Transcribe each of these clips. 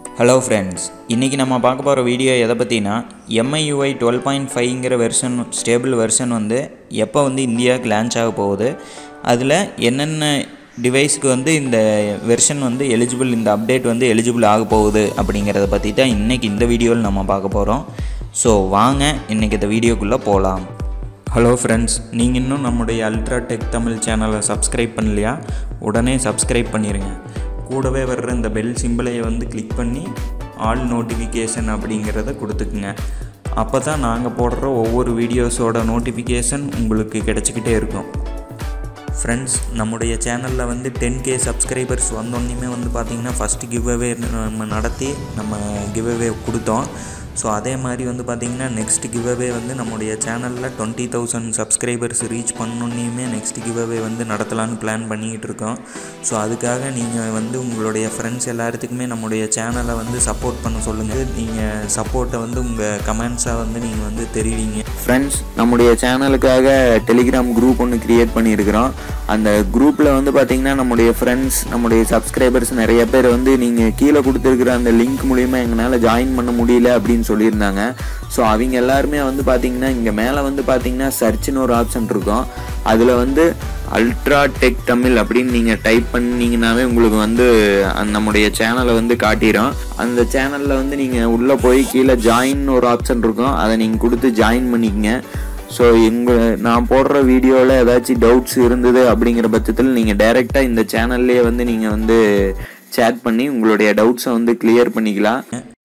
hello friends இன்றைக்கி நம்ம பார்க்க போகிற வீடியோ எதை பற்றினா எம்ஐயூஐ டுவெல் பாயிண்ட் ஃபைவ்ங்கிற வெர்ஷன் ஸ்டேபிள் வெர்ஷன் வந்து எப்போ வந்து இந்தியாவுக்கு லான்ச் ஆக போகுது அதில் என்னென்ன டிவைஸ்க்கு வந்து இந்த வெர்ஷன் வந்து எலிஜிபிள் இந்த அப்டேட் வந்து எலிஜிபிள் ஆக போகுது அப்படிங்கிறத பற்றி தான் இன்றைக்கி இந்த வீடியோவில் நம்ம பார்க்க போகிறோம் ஸோ வாங்க இன்றைக்கி இந்த வீடியோக்குள்ளே போகலாம் ஹலோ ஃப்ரெண்ட்ஸ் நீங்கள் இன்னும் நம்முடைய அல்ட்ரா டெக் தமிழ் சேனலை சப்ஸ்கிரைப் பண்ணலையா உடனே சப்ஸ்கிரைப் பண்ணிடுங்க கூடவே வர்ற இந்த பெல் சிம்பிளையை வந்து கிளிக் பண்ணி ஆல் நோட்டிஃபிகேஷன் அப்படிங்கிறத கொடுத்துக்குங்க அப்போ தான் நாங்கள் போடுற ஒவ்வொரு வீடியோஸோட நோட்டிஃபிகேஷன் உங்களுக்கு கிடச்சிக்கிட்டே இருக்கும் ஃப்ரெண்ட்ஸ் நம்முடைய சேனலில் வந்து டென் கே சப்ஸ்கிரைபர்ஸ் வந்தோடனேயுமே வந்து பார்த்திங்கன்னா ஃபஸ்ட்டு கிவ் அவே நம்ம நடத்தி நம்ம கிவ் அவே கொடுத்தோம் ஸோ அதே மாதிரி வந்து பார்த்திங்கன்னா நெக்ஸ்ட் கிவ் அவே வந்து நம்முடைய சேனலில் டுவெண்ட்டி தௌசண்ட் சப்ஸ்கிரைபர்ஸ் ரீச் பண்ணோன்னையுமே நெக்ஸ்ட் கிவ் அவே வந்து நடத்தலான்னு பிளான் பண்ணிக்கிட்டு இருக்கோம் ஸோ அதுக்காக நீங்கள் வந்து உங்களுடைய ஃப்ரெண்ட்ஸ் எல்லாத்துக்குமே நம்முடைய சேனலை வந்து சப்போர்ட் பண்ண சொல்லுங்கள் நீங்கள் சப்போர்ட்டை வந்து உங்கள் கமெண்ட்ஸாக வந்து நீங்கள் வந்து தெரிவிங்க ஃப்ரெண்ட்ஸ் நம்முடைய சேனலுக்காக டெலிகிராம் குரூப் ஒன்று கிரியேட் பண்ணியிருக்கிறோம் அந்த குரூப்பில் வந்து பார்த்தீங்கன்னா நம்முடைய ஃப்ரெண்ட்ஸ் நம்முடைய சப்ஸ்கிரைபர்ஸ் நிறைய பேர் வந்து நீங்கள் கீழே கொடுத்துருக்குற அந்த லிங்க் மூலிமா எங்களால் ஜாயின் பண்ண முடியல அப்படின்னு சொல்லியிருந்தாங்க ஸோ அவங்க எல்லாருமே வந்து பார்த்தீங்கன்னா இங்கே மேலே வந்து பார்த்தீங்கன்னா சர்ச்னு ஒரு ஆப்ஷன் இருக்கும் அதில் வந்து அல்ட்ரா டெக் தமிழ் அப்படின்னு நீங்கள் டைப் பண்ணீங்கன்னாவே உங்களுக்கு வந்து அந்த நம்முடைய சேனலை வந்து காட்டிடும் அந்த சேனலில் வந்து நீங்கள் உள்ளே போய் கீழே ஜாயின் ஒரு ஆப்ஷன் இருக்கும் அதை நீங்கள் கொடுத்து ஜாயின் பண்ணிக்கங்க ஸோ எங்கள் நான் போடுற வீடியோவில் ஏதாச்சும் டவுட்ஸ் இருந்தது அப்படிங்கிற பட்சத்தில் நீங்கள் டைரெக்டாக இந்த சேனல்லையே வந்து நீங்கள் வந்து சேட் பண்ணி உங்களுடைய டவுட்ஸை வந்து கிளியர் பண்ணிக்கலாம்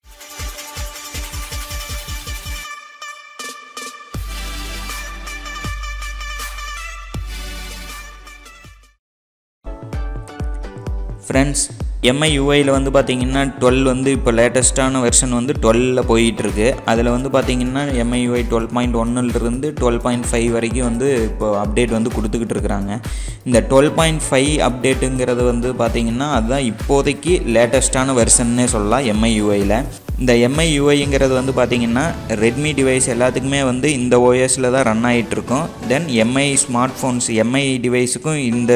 ஃப்ரெண்ட்ஸ் எம்ஐயூஐயில் வந்து பார்த்தீங்கன்னா டுவெல் வந்து இப்போ லேட்டஸ்ட்டான வெர்ஷன் வந்து டுவெல்லில் போயிட்டுருக்கு அதில் வந்து பார்த்தீங்கன்னா எம்ஐயூஐ டுவெல் பாயிண்ட் ஒன்னுலேருந்து டுவெல் பாயிண்ட் ஃபைவ் வரைக்கும் வந்து இப்போ அப்டேட் வந்து கொடுத்துக்கிட்டு இருக்கிறாங்க இந்த டுவெல் பாயிண்ட் ஃபைவ் அப்டேட்டுங்கிறது வந்து பார்த்தீங்கன்னா அதுதான் இப்போதைக்கு லேட்டஸ்ட்டான வெர்ஷன்னே சொல்லலாம் எம்ஐயூஐயில் இந்த எம்ஐ யூஐங்கிறது வந்து பார்த்திங்கன்னா ரெட்மி டிவைஸ் எல்லாத்துக்குமே வந்து இந்த ஓஎஸில் தான் ரன் ஆகிட்டுருக்கும் then Mi smartphones Mi டிவைஸுக்கும் இந்த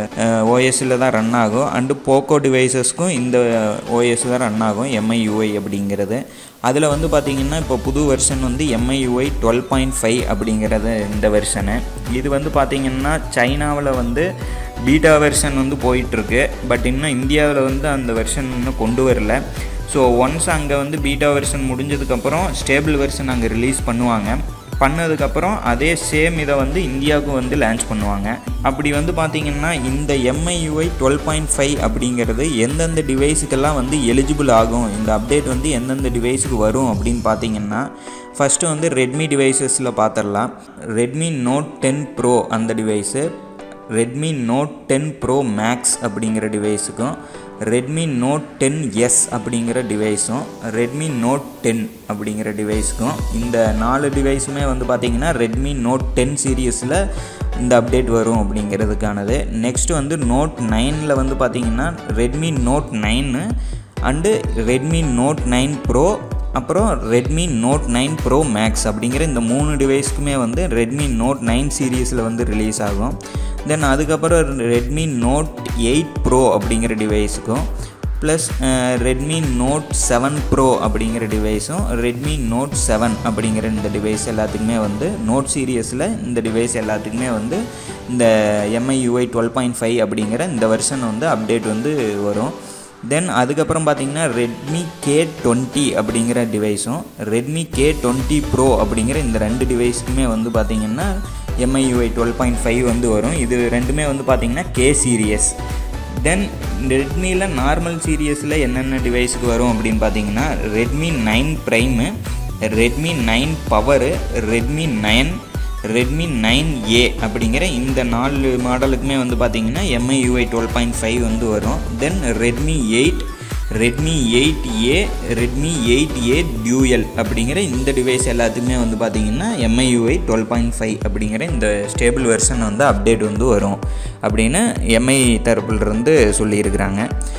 ஓஎஸில் தான் ரன் ஆகும் அண்டு போக்கோ டிவைசஸ்க்கும் இந்த ஓஎஸ் தான் ரன் ஆகும் எம்ஐ யூஐ அப்படிங்கிறது அதில் வந்து பார்த்திங்கன்னா இப்போ புது வெர்ஷன் வந்து Mi UI twelve point five அப்படிங்கிறது இந்த வெர்ஷனு இது வந்து பார்த்திங்கன்னா சைனாவில் வந்து பீட்டா வெர்ஷன் வந்து போயிட்டுருக்கு பட் இன்னும் இந்தியாவில் வந்து அந்த வெர்ஷன் இன்னும் கொண்டு வரல ஸோ ஒன்ஸ் அங்கே வந்து பீட்டா வெர்ஷன் முடிஞ்சதுக்கப்புறம் ஸ்டேபிள் வெர்ஷன் அங்கே ரிலீஸ் பண்ணுவாங்க பண்ணதுக்கப்புறம் அதே சேம் இதை வந்து இந்தியாவுக்கும் வந்து லான்ச் பண்ணுவாங்க அப்படி வந்து பார்த்திங்கன்னா இந்த எம்ஐயூஐ டுவெல் பாயிண்ட் ஃபைவ் அப்படிங்கிறது எந்தெந்த டிவைஸுக்கெல்லாம் வந்து எலிஜிபிள் ஆகும் இந்த அப்டேட் வந்து எந்தெந்த டிவைஸுக்கு வரும் அப்படின்னு பார்த்தீங்கன்னா ஃபஸ்ட்டு வந்து ரெட்மி டிவைசஸில் பார்த்துடலாம் ரெட்மி நோட் டென் ப்ரோ அந்த device Redmi Note ten Pro Max அப்படிங்கிற டிவைஸுக்கும் ரெட்மி நோட் டென் எஸ் அப்படிங்கிற டிவைஸும் ரெட்மி நோட் டென் அப்படிங்கிற டிவைஸுக்கும் இந்த நாலு டிவைஸுமே வந்து பார்த்திங்கன்னா ரெட்மி நோட் டென் சீரியஸில் இந்த அப்டேட் வரும் அப்படிங்கிறதுக்கானது நெக்ஸ்ட் வந்து நோட் நைனில் வந்து பார்த்திங்கன்னா Redmi Note nine and Redmi Note nine Pro அப்புறம் Redmi Note nine Pro Max அப்படிங்கிற இந்த மூணு டிவைஸ்க்குமே வந்து ரெட்மி நோட் நைன் சீரீஸில் வந்து ரிலீஸ் ஆகும் தென் அதுக்கப்புறம் ரெட்மி நோட் எயிட் ப்ரோ அப்படிங்கிற டிவைஸுக்கும் plus Redmi Note seven Pro அப்படிங்கிற டிவைஸும் ரெட்மி நோட் செவன் அப்படிங்கிற இந்த டிவைஸ் எல்லாத்துக்குமே வந்து நோட் சீரியஸில் இந்த டிவைஸ் எல்லாத்துக்குமே வந்து இந்த எம்ஐயூஐ டுவெல் பாயிண்ட் ஃபைவ் அப்படிங்கிற இந்த வெர்ஷன் வந்து அப்டேட் வந்து வரும் தென் அதுக்கப்புறம் பார்த்தீங்கன்னா ரெட்மி கே டுவெண்ட்டி அப்படிங்கிற டிவைஸும் ரெட்மி கே டுவெண்ட்டி ப்ரோ அப்படிங்கிற இந்த ரெண்டு டிவைஸுக்குமே வந்து பார்த்திங்கன்னா எம்ஐயூஐ டுவெல் பாயிண்ட் ஃபைவ் வந்து வரும் இது ரெண்டுமே வந்து பார்த்திங்கன்னா கே சீரியஸ் தென் ரெட்மியில் நார்மல் சீரியஸில் என்னென்ன டிவைஸுக்கு வரும் அப்படின்னு பார்த்தீங்கன்னா Redmi nine Prime Redmi nine Power Redmi nine Redmi nine A அப்படிங்கிற இந்த நாலு மாடலுக்குமே வந்து பார்த்திங்கன்னா எம்ஐயூஐ டுவெல் பாயிண்ட் ஃபைவ் வந்து வரும் then Redmi eight Redmi eight A Redmi eight A dual அப்படிங்கிற இந்த டிவைஸ் எல்லாத்துக்குமே வந்து பார்த்திங்கன்னா எம்ஐயூஐ டுவெல் பாயிண்ட் ஃபைவ் அப்படிங்கிற இந்த ஸ்டேபிள் வெர்ஷன் வந்து அப்டேட் வந்து வரும் அப்படின்னு எம்ஐ தரப்புலேருந்து சொல்லியிருக்கிறாங்க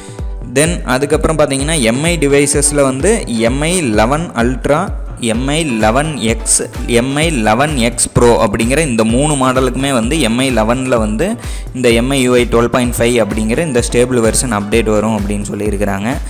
தென் அதுக்கப்புறம் பார்த்தீங்கன்னா எம்ஐ டிவைசஸில் வந்து Mi eleven ultra Mi eleven X Mi eleven X pro அப்படிங்கிற இந்த மூணு மாடலுக்குமே வந்து எம்ஐ லெவனில் வந்து இந்த Mi UI twelve point five அப்படிங்கிற இந்த ஸ்டேபிள் வெர்ஷன் அப்டேட் வரும் அப்படின்னு சொல்லியிருக்கிறாங்க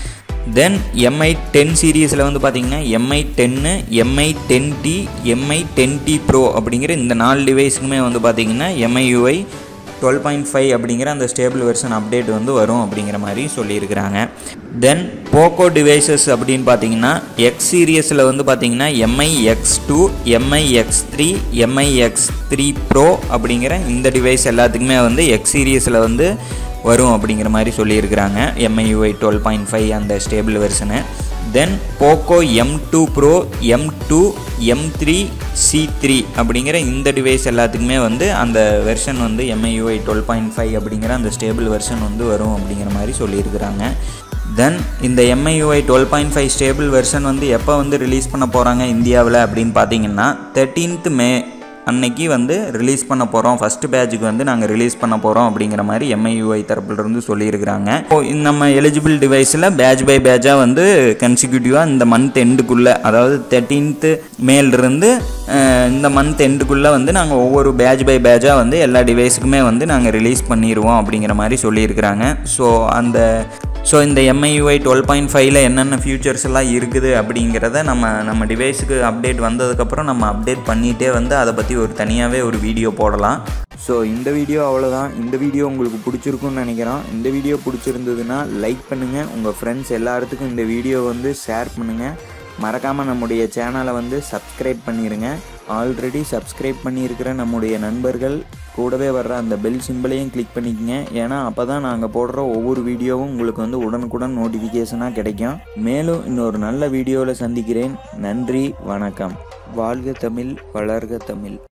தென் எம்ஐ டென் சீரீஸில் வந்து பார்த்தீங்கன்னா எம்ஐ டென்னு Mi ten T Mi ten T pro அப்படிங்கிற இந்த நாலு டிவைஸுக்குமே வந்து பார்த்தீங்கன்னா எம்ஐயூஐ டுவெல் பாயிண்ட் ஃபைவ் அப்படிங்கிற அந்த ஸ்டேபிள் வெர்ஷன் அப்டேட் வந்து வரும் அப்படிங்கிற மாதிரி சொல்லியிருக்கிறாங்க தென் போக்கோ டிவைசஸ் அப்படின்னு பார்த்தீங்கன்னா எக்ஸ் சீரியஸில் வந்து பார்த்தீங்கன்னா Mi X two Mi X three Mi X three pro அப்படிங்கிற இந்த டிவைஸ் எல்லாத்துக்குமே வந்து எக்ஸ் சீரியஸில் வந்து வரும் அப்படிங்கிற மாதிரி சொல்லியிருக்கிறாங்க எம்ஐயூஐ டுவெல் பாயிண்ட் ஃபைவ் அந்த stable version then Poco M two pro M two M three C three அப்படிங்கிற இந்த டிவைஸ் எல்லாத்துக்குமே வந்து அந்த வெர்ஷன் வந்து எம்ஐயூஐ டுவெல் பாயிண்ட் ஃபைவ் அப்படிங்கிற அந்த ஸ்டேபிள் வெர்ஷன் வந்து வரும் அப்படிங்கிற மாதிரி சொல்லியிருக்கிறாங்க தென் இந்த MIUI twelve point five stable version வந்து எப்போ வந்து ரிலீஸ் பண்ண போகிறாங்க இந்தியாவில் அப்படின்னு பார்த்தீங்கன்னா தேர்ட்டீன்த் மே அன்னைக்கு வந்து ரிலீஸ் பண்ண போகிறோம் ஃபஸ்ட்டு பேட்சுக்கு வந்து நாங்கள் ரிலீஸ் பண்ண போகிறோம் அப்படிங்கிற மாதிரி எம்ஐயூஐ தரப்புலேருந்து சொல்லியிருக்கிறாங்க இப்போ இந்த நம்ம எலிஜிபிள் டிவைஸில் பேட்ச் பை பேட்சாக வந்து கன்சிக்யூட்டிவாக இந்த மந்த் எண்டுக்குள்ளே அதாவது தேர்ட்டீன்த்து மேலிருந்து இந்த மந்த் எண்டுக்குள்ளே வந்து நாங்கள் ஒவ்வொரு பேட்ச் பை பேட்சாக வந்து எல்லா டிவைஸுக்குமே வந்து நாங்கள் ரிலீஸ் பண்ணிடுவோம் அப்படிங்கிற மாதிரி சொல்லியிருக்கிறாங்க ஸோ அந்த ஸோ இந்த எம்ஐயூஐ டுவெல் பாயிண்ட் ஃபைவ்ல என்னென்ன ஃபியூச்சர்ஸ் எல்லாம் இருக்குது அப்படிங்கிறத நம்ம நம்ம டிவைஸுக்கு அப்டேட் வந்ததுக்கப்புறம் நம்ம அப்டேட் பண்ணிகிட்டே வந்து அதை பற்றி ஒரு தனியாகவே ஒரு வீடியோ போடலாம் ஸோ இந்த வீடியோ அவ்வளோதான் இந்த வீடியோ உங்களுக்கு பிடிச்சிருக்குன்னு நினைக்கிறோம் இந்த வீடியோ பிடிச்சிருந்ததுன்னா லைக் பண்ணுங்கள் உங்கள் ஃப்ரெண்ட்ஸ் எல்லாத்துக்கும் இந்த வீடியோ வந்து ஷேர் பண்ணுங்கள் மறக்காமல் நம்முடைய சேனலை வந்து சப்ஸ்கிரைப் பண்ணிடுங்க ஆல்ரெடி சப்ஸ்கிரைப் பண்ணியிருக்கிற நம்முடைய நண்பர்கள் கூடவே வர்ற அந்த பெல் சிம்பிளையும் கிளிக் பண்ணிக்கங்க ஏன்னா அப்போ தான் நாங்கள் போடுற ஒவ்வொரு வீடியோவும் உங்களுக்கு வந்து உடனுக்குடன் நோட்டிஃபிகேஷனாக கிடைக்கும் மேலும் இன்னொரு நல்ல வீடியோவில் சந்திக்கிறேன் நன்றி வணக்கம் வாழ்க தமிழ் வளர்க தமிழ்